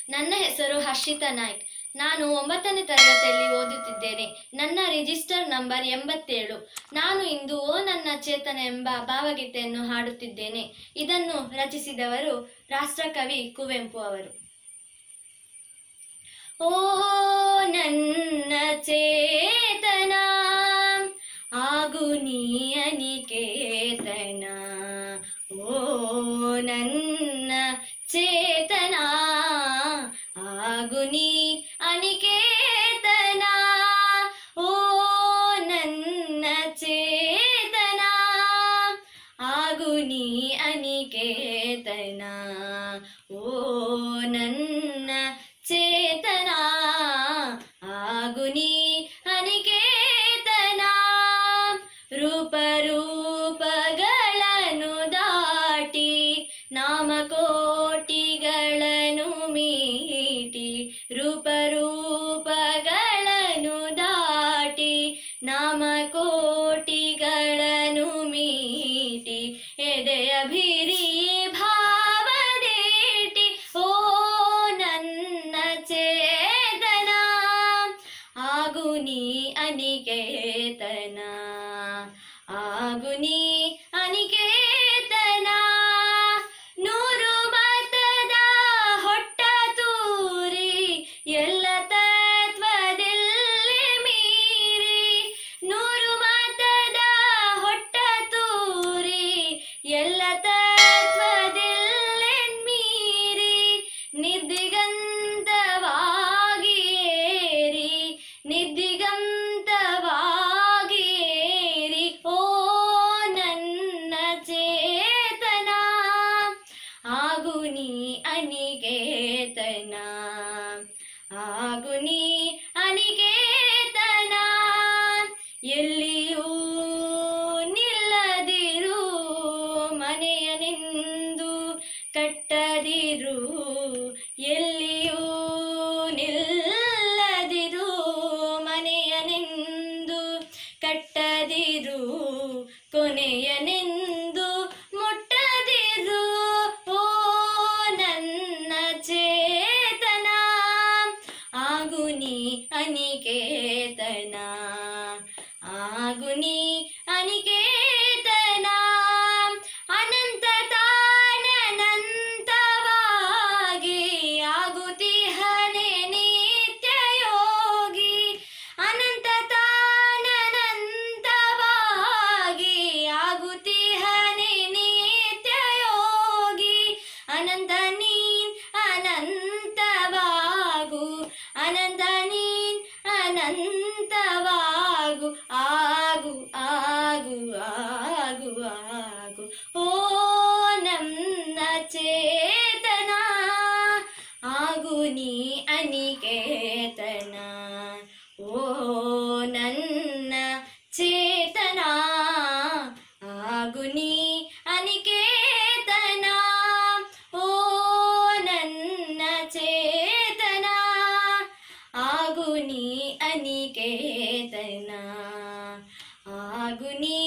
ನನ್ನ ಹೆಸರು ಹರ್ಷಿತಾ ನಾಯ್ಕ್ ನಾನು ಒಂಬತ್ತನೇ ತರಗತಿಯಲ್ಲಿ ಓದುತ್ತಿದ್ದೇನೆ ನನ್ನ ರಿಜಿಸ್ಟರ್ ನಂಬರ್ ಎಂಬತ್ತೇಳು ನಾನು ಇಂದು ಓ ನನ್ನ ಚೇತನ ಎಂಬ ಭಾವಗೀತೆಯನ್ನು ಹಾಡುತ್ತಿದ್ದೇನೆ ಇದನ್ನು ರಚಿಸಿದವರು ರಾಷ್ಟ್ರಕವಿ ಕುವೆಂಪು ಅವರು ಓ ನನ್ನ ಚೇತನ ಆಗು ನೀ ಅನಿಕೇತನ ಓ ನನ್ನ ಚೇತನ ಆಗು ನೀ ಅನಿಕೇತನ ಓ ನನ್ನ ಚೇತನ ಆಗು ನೀ ಅನಿಕೇತನ ಓ ನನ್ನ ಚೇತನ ಆಗು ನೀ ಅನಿಕೇತನ ರೂಪ ರೂಪಗಳನ್ನು ದಾಟಿ ನಾಮಕೋಟಿಗಳನ್ನು ಮೀಟಿ ರೂಪ ರೂಪಗಳನ್ನು ದಾಟಿ ನಾಮಕೋಟಿಗಳನ್ನು ಮೀಟಿ ಎದೆಯ ಭಿರಿ ಭಾವದೇಟಿ ಓ ನನ್ನ ಚೇತನ ಆಗು ನೀ ಅನಿಕೇತನ ಆಗು ನೀ ಅನಿಕೇತನ ನೂರು ಮತದ ಹೊಟ್ಟ ತೂರಿ ಎಲ್ಲ ತತ್ವದಲ್ಲಿ ಮೀರಿ ನೂರು ಮತದ ಹೊಟ್ಟ ತೂರಿ ಎಲ್ಲ ತತ್ವದಲ್ಲಿ ಮೀರಿ ನಿರ್ದಿಗಂತವಾಗಿ ಏರಿ ನಿರ್ದಿಗಂತವಾಗಿ ಏರಿ ಓ ನನ್ನ ಚೇತನ ಆಗು ನೀ ಅನಿಕೇತನ ಆಗು ನೀ ಅನಿಕೇತನ ಎಲ್ಲಿಯೂ ನಿಲ್ಲದಿರು ಮನೆಯನೆಂದು ಕಟ್ಟದಿರು ಎಲ್ಲಿಯೂ ನಿಲ್ಲದಿರು ಮನೆಯನೆಂದು ಕಟ್ಟದಿರು ಕೊನೆಯನೆಂದು ಮುಟ್ಟದಿರು ಓ ನನ್ನ ಚೇತನ ಆಗು ನೀ ಅನಿಕೇತನ ಆಗು ನೀ ಅನಿಕೇತನ ಅನಂತ ತಾನಂತವಾಗಿ ಆಗುತ್ತಿಹನೆ ನಿತ್ಯ ಯೋಗಿ ಅನಂತ ತಾನಂತವಾಗಿ ಆಗುತ್ತಿಹನೆ ನಿತ್ಯ ಯೋಗಿ ಅನಂತ ನೀನ್ ಅನಂತವಾಗು ಅನಂತ ನೀನ್ ಅನಂತವಾಗು ಆಗು ಆಗು ಆಗು ಆಗು ಓ ನನ್ನ ಚೇತನ ಆಗು ನೀ ಅನಿಕೇತನ ಓ ನನ್ನ ಚೇತನ ಆಗು ನೀ ಅನಿಕೇತನ ಓ ನನ್ನ ಚೇತನ ಆಗು ನೀ ಅನಿಕೇತನ ಆಗು ನೀ